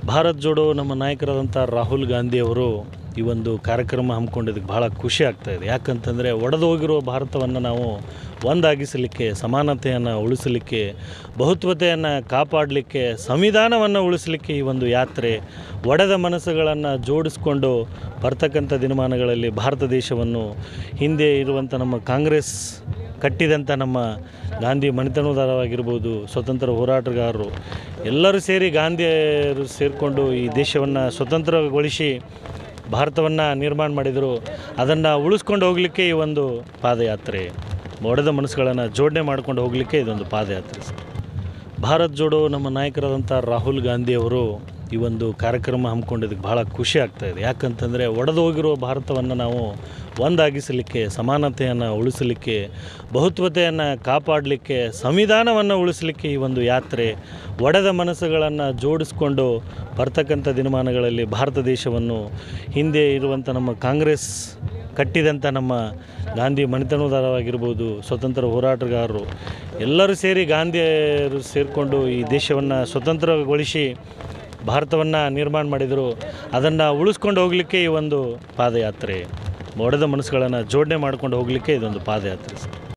ಭಾರತ್ ಜೋಡೋ ನಮ್ಮ ನಾಯಕರಾದಂಥ ರಾಹುಲ್ ಗಾಂಧಿಯವರು ಈ ಒಂದು ಕಾರ್ಯಕ್ರಮ ಹಮ್ಮಿಕೊಂಡಿದ್ದಕ್ಕೆ ಭಾಳ ಖುಷಿ ಆಗ್ತಾ ಇದೆ ಯಾಕಂತಂದರೆ ಒಡೆದು ಹೋಗಿರುವ ಭಾರತವನ್ನು ನಾವು ಒಂದಾಗಿಸಲಿಕ್ಕೆ ಸಮಾನತೆಯನ್ನು ಉಳಿಸಲಿಕ್ಕೆ ಬಹುತ್ವತೆಯನ್ನು ಕಾಪಾಡಲಿಕ್ಕೆ ಸಂವಿಧಾನವನ್ನು ಉಳಿಸಲಿಕ್ಕೆ ಈ ಒಂದು ಯಾತ್ರೆ ಒಡೆದ ಮನಸ್ಸುಗಳನ್ನು ಜೋಡಿಸ್ಕೊಂಡು ಬರ್ತಕ್ಕಂಥ ದಿನಮಾನಗಳಲ್ಲಿ ಭಾರತ ದೇಶವನ್ನು ಹಿಂದೆ ಇರುವಂಥ ನಮ್ಮ ಕಾಂಗ್ರೆಸ್ ಕಟ್ಟಿದಂಥ ನಮ್ಮ ಗಾಂಧಿ ಮನೆತನದಾರವಾಗಿರ್ಬೋದು ಸ್ವತಂತ್ರ ಹೋರಾಟಗಾರರು ಎಲ್ಲರೂ ಸೇರಿ ಗಾಂಧಿಯರು ಸೇರಿಕೊಂಡು ಈ ದೇಶವನ್ನು ಸ್ವತಂತ್ರಗೊಳಿಸಿ ಭಾರತವನ್ನು ನಿರ್ಮಾಣ ಮಾಡಿದರು ಅದನ್ನು ಉಳಿಸ್ಕೊಂಡು ಹೋಗಲಿಕ್ಕೆ ಈ ಒಂದು ಪಾದಯಾತ್ರೆ ಒಡೆದ ಮನಸ್ಸುಗಳನ್ನು ಜೋಡಣೆ ಮಾಡ್ಕೊಂಡು ಹೋಗಲಿಕ್ಕೆ ಇದೊಂದು ಪಾದಯಾತ್ರೆ ಸರ್ ಭಾರತ್ ಜೋಡೋ ನಮ್ಮ ನಾಯಕರಾದಂಥ ರಾಹುಲ್ ಗಾಂಧಿಯವರು ಈ ಒಂದು ಕಾರ್ಯಕ್ರಮ ಹಮ್ಮಿಕೊಂಡಿದ್ದಕ್ಕೆ ಭಾಳ ಖುಷಿ ಆಗ್ತಾ ಇದೆ ಯಾಕಂತಂದರೆ ಒಡೆದು ಹೋಗಿರುವ ಭಾರತವನ್ನು ನಾವು ಒಂದಾಗಿಸಲಿಕ್ಕೆ ಸಮಾನತೆಯನ್ನು ಉಳಿಸಲಿಕ್ಕೆ ಬಹುತ್ವತೆಯನ್ನು ಕಾಪಾಡಲಿಕ್ಕೆ ಸಂವಿಧಾನವನ್ನು ಉಳಿಸಲಿಕ್ಕೆ ಈ ಒಂದು ಯಾತ್ರೆ ಒಡೆದ ಮನಸ್ಸುಗಳನ್ನು ಜೋಡಿಸ್ಕೊಂಡು ಬರ್ತಕ್ಕಂಥ ದಿನಮಾನಗಳಲ್ಲಿ ಭಾರತ ದೇಶವನ್ನು ಹಿಂದೆ ಇರುವಂಥ ನಮ್ಮ ಕಾಂಗ್ರೆಸ್ ಕಟ್ಟಿದಂಥ ನಮ್ಮ ಗಾಂಧಿ ಮನೆತನದಾರವಾಗಿರ್ಬೋದು ಸ್ವತಂತ್ರ ಹೋರಾಟಗಾರರು ಎಲ್ಲರೂ ಸೇರಿ ಗಾಂಧಿಯರು ಸೇರಿಕೊಂಡು ಈ ದೇಶವನ್ನು ಸ್ವತಂತ್ರಗೊಳಿಸಿ ಭಾರತವನ್ನು ನಿರ್ಮಾಣ ಮಾಡಿದರು ಅದನ್ನು ಉಳಿಸ್ಕೊಂಡು ಹೋಗಲಿಕ್ಕೆ ಈ ಒಂದು ಪಾದಯಾತ್ರೆ ಒಡೆದ ಮನಸ್ಸುಗಳನ್ನು ಜೋಡಣೆ ಮಾಡ್ಕೊಂಡು ಹೋಗಲಿಕ್ಕೆ ಇದೊಂದು ಪಾದಯಾತ್ರೆ ಸರ್